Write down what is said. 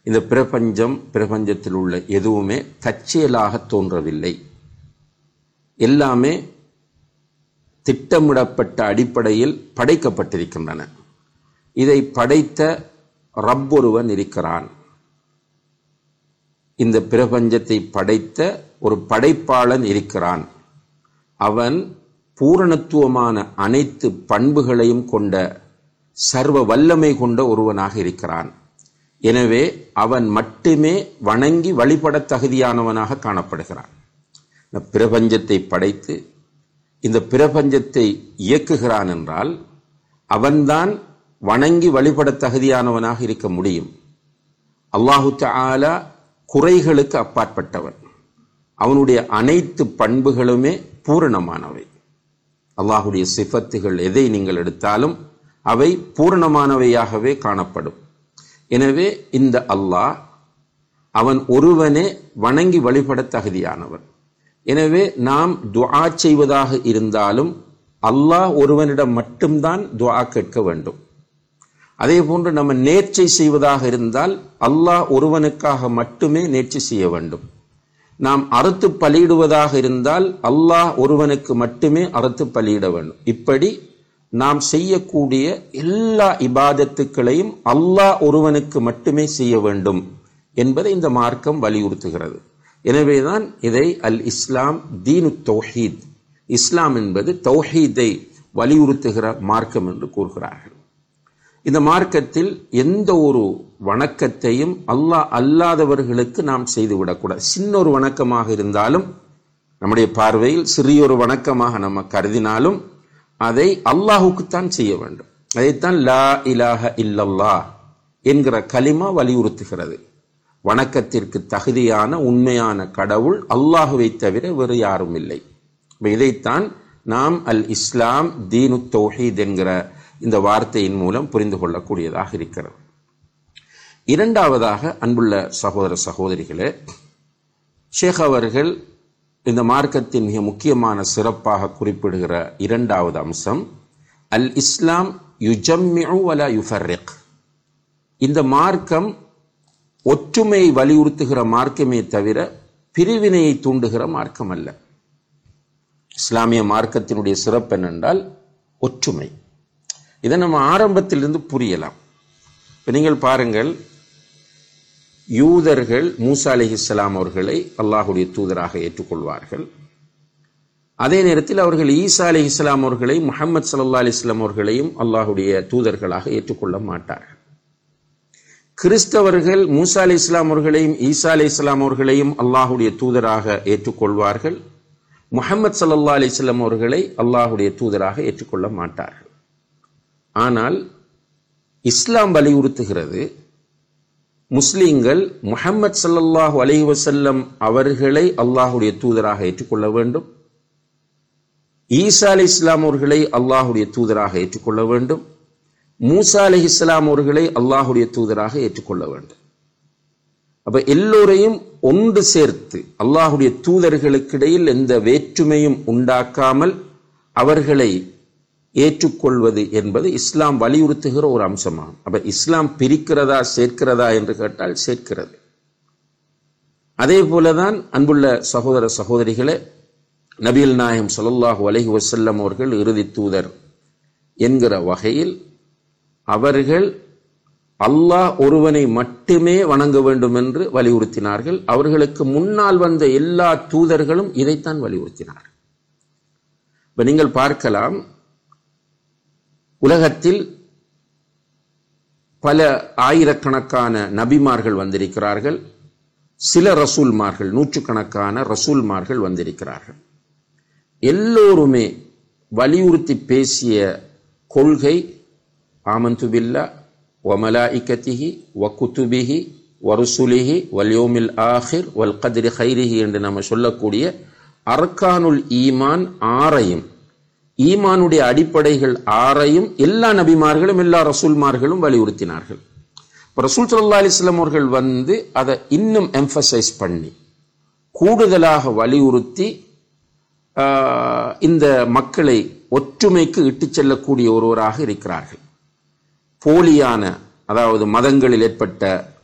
இந்த பிரபஞ்சம் பிரபஞ்சத்தில் உள்ள எதுவுமே தற்செயலாக தோன்றவில்லை எல்லாமே திட்டமிடப்பட்ட அடிப்படையில் படைக்கப்பட்டிருக்கின்றன இதை படைத்த ரப்பொருவன் இருக்கிறான் இந்த பிரபஞ்சத்தை படைத்த ஒரு படைப்பாளன் இருக்கிறான் அவன் பூரணத்துவமான அனைத்து பண்புகளையும் கொண்ட சர்வ வல்லமை கொண்ட ஒருவனாக இருக்கிறான் எனவே அவன் மட்டுமே வணங்கி வழிபட தகுதியானவனாக காணப்படுகிறான் இந்த பிரபஞ்சத்தை படைத்து இந்த பிரபஞ்சத்தை இயக்குகிறான் என்றால் அவன்தான் வணங்கி வழிபட தகுதியானவனாக இருக்க முடியும் அல்லாஹு தஆலா குறைகளுக்கு அப்பாற்பட்டவன் அவனுடைய அனைத்து பண்புகளுமே பூரணமானவை அல்லாஹுடைய சிஃபத்துகள் எதை நீங்கள் எடுத்தாலும் அவை பூரணமானவையாகவே காணப்படும் எனவே இந்த அல்லாஹ் அவன் ஒருவனே வணங்கி வழிபட தகுதியானவன் எனவே நாம் துஆ செய்வதாக இருந்தாலும் அல்லாஹ் ஒருவனிடம் மட்டும்தான் துஆ கேட்க வேண்டும் அதே போன்று நம்ம நேர்ச்சை செய்வதாக இருந்தால் அல்லாஹ் ஒருவனுக்காக மட்டுமே நேர்ச்சி செய்ய வேண்டும் நாம் அறுத்து பலியிடுவதாக இருந்தால் அல்லாஹ் ஒருவனுக்கு மட்டுமே அறுத்து பலியிட வேண்டும் இப்படி நாம் செய்யக்கூடிய எல்லா இபாதத்துக்களையும் அல்லாஹ் ஒருவனுக்கு மட்டுமே செய்ய வேண்டும் என்பதை இந்த மார்க்கம் வலியுறுத்துகிறது எனவேதான் இதை அல் இஸ்லாம் தீனு தௌஹீத் இஸ்லாம் என்பது தௌஹீதை வலியுறுத்துகிற மார்க்கம் என்று கூறுகிறார்கள் இந்த மார்க்கத்தில் எந்த ஒரு வணக்கத்தையும் அல்லாஹ் அல்லாதவர்களுக்கு நாம் செய்துவிடக்கூடாது சின்ன ஒரு வணக்கமாக இருந்தாலும் நம்முடைய பார்வையில் சிறியொரு வணக்கமாக நம்ம கருதினாலும் அதை அல்லாஹுக்குத்தான் செய்ய வேண்டும் அதைத்தான் லா இலாஹ இல்லல்லா என்கிற கலிமா வலியுறுத்துகிறது வணக்கத்திற்கு தகுதியான உண்மையான கடவுள் அல்லாஹுவை தவிர வேறு யாரும் இல்லை இப்ப இதைத்தான் நாம் அல் இஸ்லாம் தீனு தௌஹீத் என்கிற இந்த வார்த்தையின் மூலம் புரிந்து கொள்ளக்கூடியதாக இருக்கிறது இரண்டாவதாக அன்புள்ள சகோதர சகோதரிகளே ஷேக் அவர்கள் இந்த மார்க்கத்தின் மிக முக்கியமான சிறப்பாக குறிப்பிடுகிற இரண்டாவது அம்சம் அல் இஸ்லாம் யுஜம்மிஉ வலா யுஃபர்ரிக் இந்த மார்க்கம் ஒற்றுமையை வலியுறுத்துகிற மார்க்கமே தவிர பிரிவினையை தூண்டுகிற மார்க்கம் அல்ல இஸ்லாமிய மார்க்கத்தினுடைய சிறப்பு என்னென்றால் ஒற்றுமை இதை நம்ம ஆரம்பத்திலிருந்து புரியலாம் இப்போ நீங்கள் பாருங்கள் யூதர்கள் மூசா அலி இஸ்லாம் அவர்களை அல்லாஹுடைய தூதராக ஏற்றுக்கொள்வார்கள் அதே நேரத்தில் அவர்கள் ஈசா அலி இஸ்லாம் அவர்களை முகமது சல்லா அலி இஸ்லாம் அவர்களையும் அல்லாஹுடைய தூதர்களாக ஏற்றுக்கொள்ள மாட்டார்கள் கிறிஸ்தவர்கள் மூசா அலி இஸ்லாம் அவர்களையும் ஈசா அலி இஸ்லாம் அவர்களையும் அல்லாஹுடைய தூதராக ஏற்றுக்கொள்வார்கள் முகமது சல்லா அலி இஸ்லாம் அவர்களை அல்லாஹுடைய தூதராக ஏற்றுக்கொள்ள மாட்டார்கள் ஆனால் இஸ்லாம் வலியுறுத்துகிறது முஸ்லிம்கள் முஹம்மது சல்லல்லாஹு அலைஹி வசல்லம் அவர்களை அல்லாஹுடைய தூதராக ஏற்றுக்கொள்ள வேண்டும் ஈசா அலி இஸ்லாம் அவர்களை அல்லாஹுடைய தூதராக ஏற்றுக்கொள்ள வேண்டும் மூசா அலி இஸ்லாம் அவர்களை அல்லாஹுடைய தூதராக ஏற்றுக்கொள்ள வேண்டும் அப்ப எல்லோரையும் ஒன்று சேர்த்து அல்லாஹுடைய தூதர்களுக்கிடையில் எந்த வேற்றுமையும் உண்டாக்காமல் அவர்களை ஏற்றுக்கொள்வது என்பது இஸ்லாம் வலியுறுத்துகிற ஒரு அம்சமாகும் அப்ப இஸ்லாம் பிரிக்கிறதா சேர்க்கிறதா என்று கேட்டால் சேர்க்கிறது அதே போலதான் அன்புள்ள சகோதர சகோதரிகளே நபிகள் நாயம் சொல்லல்லாஹு அலஹி வசல்லம் அவர்கள் இறுதி தூதர் என்கிற வகையில் அவர்கள் அல்லாஹ் ஒருவனை மட்டுமே வணங்க வேண்டும் என்று வலியுறுத்தினார்கள் அவர்களுக்கு முன்னால் வந்த எல்லா தூதர்களும் இதைத்தான் வலியுறுத்தினார்கள் இப்ப நீங்கள் பார்க்கலாம் உலகத்தில் பல ஆயிரக்கணக்கான நபிமார்கள் வந்திருக்கிறார்கள் சில ரசூல்மார்கள் நூற்றுக்கணக்கான ரசூல்மார்கள் வந்திருக்கிறார்கள் எல்லோருமே வலியுறுத்தி பேசிய கொள்கை ஆமந்து பில்லா வமலாஇகத்திஹி வகுத்துபிஹி வருசுலிஹி வல்யோமில் ஆஹிர் வல் கதிரி ஹைரிஹி என்று நம்ம சொல்லக்கூடிய அர்கானுல் ஈமான் ஆறையும் ஈமானுடைய அடிப்படைகள் ஆறையும் எல்லா நபிமார்களும் எல்லா ரசூல்மார்களும் வலியுறுத்தினார்கள் இப்போ ரசூல் சல்லா அலிஸ்லாம் அவர்கள் வந்து அதை இன்னும் எம்பசைஸ் பண்ணி கூடுதலாக வலியுறுத்தி இந்த மக்களை ஒற்றுமைக்கு இட்டுச் செல்லக்கூடிய ஒருவராக இருக்கிறார்கள் போலியான அதாவது மதங்களில் ஏற்பட்ட